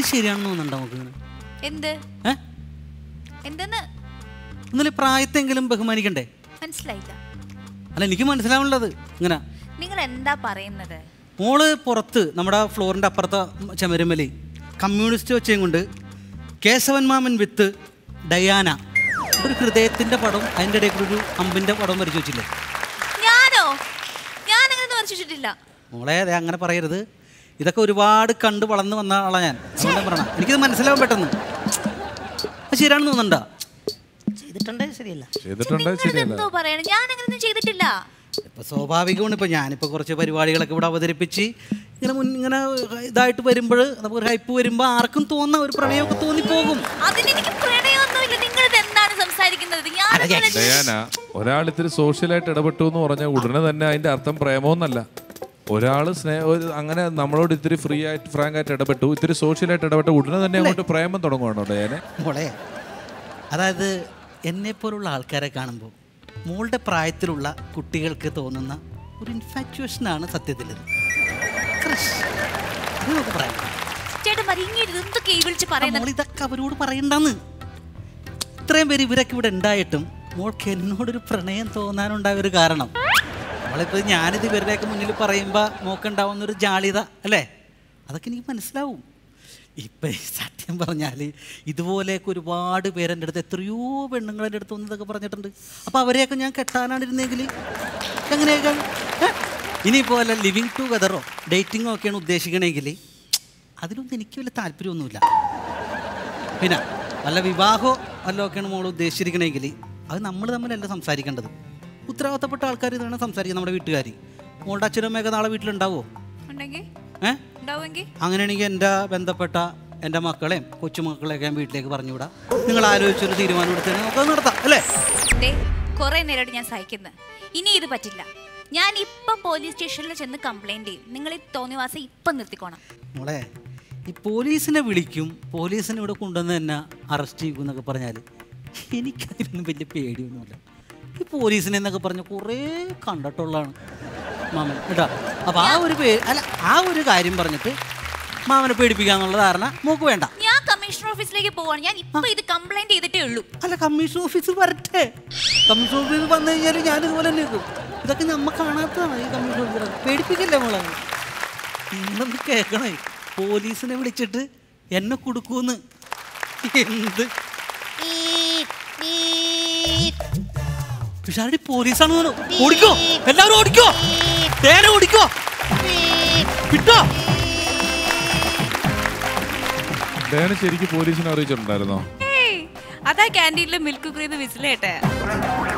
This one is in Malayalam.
ഇത് ശരിയാണെന്ന് തോന്നുന്നുണ്ടോ നമുക്ക് ഇങ്ങനെ എന്ത് ഏ എന്തെന്ന് ഒന്നിലെ പ്രായത്തെങ്കിലും ബഹുമാനിക്കണ്ടേ മനസ്സിലായില്ല അല്ല എനിക്ക് മനസ്സിലാവുള്ളത് ഇങ്ങനെ നിങ്ങൾ എന്താ പറയുന്നത് മോള് പുറത്ത് നമ്മുടെ ഫ്ലോറിൻ്റെ അപ്പുറത്തെ ചമരമലി കമ്മ്യൂണിസ്റ്റ് വെച്ചേം കൊണ്ട് കേശവൻ മാമൻ വിത്ത് ഡയാന ഒരു ഹൃദയത്തിൻ്റെ പടം അതിൻ്റെ ഇടയിൽ കൂടി ഒരു അമ്പിൻ്റെ പടം വരച്ചു വെച്ചില്ലേ ഞാനോ ഞാൻ അങ്ങനെ വരച്ചിട്ടില്ല മോളെ അതെ അങ്ങനെ പറയരുത് ഇതൊക്കെ ഒരുപാട് കണ്ട് വളർന്നു വന്ന ആളാണ് ഞാൻ അതുകൊണ്ടാ പറയണം എനിക്കിത് മനസ്സിലാവാൻ പെട്ടെന്ന് അത് ശരിയാണെന്ന് തോന്നണ്ട ചെയ്തിട്ടുണ്ടേ ശരിയല്ല ചെയ്തിട്ടുണ്ട് ശരിയല്ല എന്തോ പറയണം ഞാൻ അങ്ങനെയൊന്നും ചെയ്തിട്ടില്ല ഇപ്പം സ്വാഭാവികമാണ് ഇപ്പം ഞാനിപ്പോൾ കുറച്ച് പരിപാടികളൊക്കെ ഇവിടെ അവതരിപ്പിച്ച് ഇങ്ങനെ മുൻ ഇങ്ങനെ ഇതായിട്ട് വരുമ്പോൾ നമുക്കൊരു ഹൈപ്പ് വരുമ്പോൾ ആർക്കും തോന്നുന്ന ഒരു പ്രണയമൊക്കെ തോന്നിപ്പോകും അതിനെനിക്ക് പ്രണയമൊന്നുമില്ല നിങ്ങൾ ഇത് എന്താണ് സംസാരിക്കുന്നത് ഞാൻ അങ്ങനെ- ഡയാന ഒരാൾ ഇത്തിരി സോഷ്യലായിട്ട് ഇടപെട്ടു എന്ന് പറഞ്ഞാൽ ഉടനെ തന്നെ അതിന്റെ അർത്ഥം പ്രേമമൊന്നല്ല ഒരാൾ സ്നേഹ ഒരു അങ്ങനെ നമ്മളോട് ഇത്തിരി ഫ്രീ ആയിട്ട് ഫ്രാങ്ക് ആയിട്ട് ഇടപെട്ടു ഇത്തിരി സോഷ്യലായിട്ട് ഇടപെട്ടു ഉടനെ തന്നെ അങ്ങോട്ട് പ്രേമം തുടങ്ങുവാണോ ഡയാനെ മോളെ അതായത് എന്നെപ്പോലുള്ള ആൾക്കാരെ കാണുമ്പോൾ മോളുടെ പ്രായത്തിലുള്ള കുട്ടികൾക്ക് തോന്നുന്ന ഒരു ഇൻഫാക്ച്വേഷനാണ് സത്യത്തിൽ ഇത് ക്രഷ് അത് നമുക്ക് പറയാം ചേട്ടൻ മരിങ്ങരുത് എന്തൊക്കെ ഈ വിളിച്ച് ആ പറയുന്നത് മോൾ ഇതൊക്കെ അവരോട് പറയണ്ടെന്ന് ഇത്രയും പേര് ഇവരൊക്കെ ഇവിടെ ഉണ്ടായിട്ടും മോൾക്ക് എന്നോടൊരു പ്രണയം തോന്നാനുണ്ടായ ഒരു കാരണം നമ്മളിപ്പോൾ ഞാനിത് ഇവരുടെയൊക്കെ മുന്നിൽ പറയുമ്പോൾ മോക്കുണ്ടാവുന്ന ഒരു ജാളിത അല്ലേ അതൊക്കെ എനിക്ക് മനസ്സിലാവും ഇപ്പം ഈ സത്യം പറഞ്ഞാൽ ഇതുപോലെയൊക്കെ ഒരുപാട് പേര് എൻ്റെ അടുത്ത് എത്രയോ പെണ്ണുങ്ങൾ എൻ്റെ അടുത്ത് വന്നതൊക്കെ പറഞ്ഞിട്ടുണ്ട് അപ്പോൾ അവരെയൊക്കെ ഞാൻ കെട്ടാനാണ് ഇരുന്നെങ്കിൽ എങ്ങനെയൊക്കെ ഏ? ഇനിയിപ്പോൾ വല്ല ലിവിങ് ടുഗദറോ ഡേറ്റിങ്ങോ ഒക്കെയാണ് ഉദ്ദേശിക്കണമെങ്കിൽ അതിലൊന്നും എനിക്ക് വലിയ താല്പര്യമൊന്നുമില്ല പിന്നെ വല്ല വിവാഹമോ വല്ലതൊക്കെയാണ് മോൾ ഉദ്ദേശിച്ചിരിക്കണമെങ്കിൽ അത് നമ്മൾ തമ്മിലല്ല സംസാരിക്കേണ്ടത് ഉത്തരവാദിത്തപ്പെട്ട ആൾക്കാർ ഇതാണ് സംസാരിക്കുക നമ്മുടെ വീട്ടുകാർ മോളുടെ അച്ഛനും അമ്മയൊക്കെ നാളെ വീട്ടിലുണ്ടാവുമോ ഉണ്ടെങ്കിൽ ഏ ഉണ്ടാവുമെങ്കിൽ അങ്ങനെയാണെങ്കിൽ എൻ്റെ ബന്ധപ്പെട്ട എൻ്റെ മക്കളെയും കൊച്ചുമക്കളെയൊക്കെ ഞാൻ വീട്ടിലേക്ക് പറഞ്ഞുവിടാം നിങ്ങൾ ആലോചിച്ചൊരു തീരുമാനം എടുത്ത് നമുക്ക് നടത്താം അല്ലേ ദേ കുറെ നേരമായിട്ട് ഞാൻ സഹിക്കുന്നത് ഇനി ഇത് പറ്റില്ല ഞാൻ ഇപ്പൊ പോലീസ് സ്റ്റേഷനിൽ ചെന്ന് കംപ്ലൈന്റ് ചെയ്യും നിങ്ങൾ ഈ തോന്നിവാസം ഇപ്പൊ നിർത്തിക്കോണം മോളെ ഈ പോലീസിനെ വിളിക്കും പോലീസിനെ ഇവിടെ കൊണ്ടുവന്ന് തന്നെ അറസ്റ്റ് ചെയ്യും എന്നൊക്കെ പറഞ്ഞാൽ എനിക്കതിലൊന്നും വലിയ പേടിയൊന്നുമില്ല ഈ പോലീസിനെ എന്നൊക്കെ പറഞ്ഞ കുറേ കണ്ടിട്ടുള്ളതാണ് മാമൻ കേട്ടോ അപ്പോൾ ആ ഒരു പേ അല്ല ആ ഒരു കാര്യം പറഞ്ഞിട്ട് മാമനെ പേടിപ്പിക്കാന്നുള്ള ധാരണ മോക്ക് വേണ്ട ഞാൻ കമ്മീഷണർ ഓഫീസിലേക്ക് പോവാണ് ഞാൻ ഇപ്പൊ ഇത് കംപ്ലൈന്റ് ചെയ്തിട്ടേ ഉള്ളൂ അല്ല കമ്മീഷൻ ഓഫീസിൽ വരട്ടെ കമ്മീഷൻ ഓഫീസിൽ വന്നു കഴിഞ്ഞാൽ ഞാനിതുപോലെ തന്നെ നിൽക്കും ഇതൊക്കെ നമ്മ കാണാത്തതാണ് ഈ കമ്മീഷൻ ഓഫീസർ പേടിപ്പിക്കല്ലേ മോളെ നിങ്ങളൊന്ന് കേൾക്കണേ പോലീസിനെ വിളിച്ചിട്ട് എന്നെ കൊടുക്കൂന്ന് എന്ത് പിഷാരടി പോലീസാണ് തോന്നുന്നു ഓടിക്കോ എല്ലാവരും ഓടിക്കോ നേരെ ഓടിക്കോ വിട്ടോ ഡയാന ശരിക്കും പോലീസിനെ അറിയിച്ചിട്ടുണ്ടായിരുന്നോ അതാ ക്യാൻറ്റീനിലെ മിൽക്ക് ക്രീം വിസിലേട്ടെ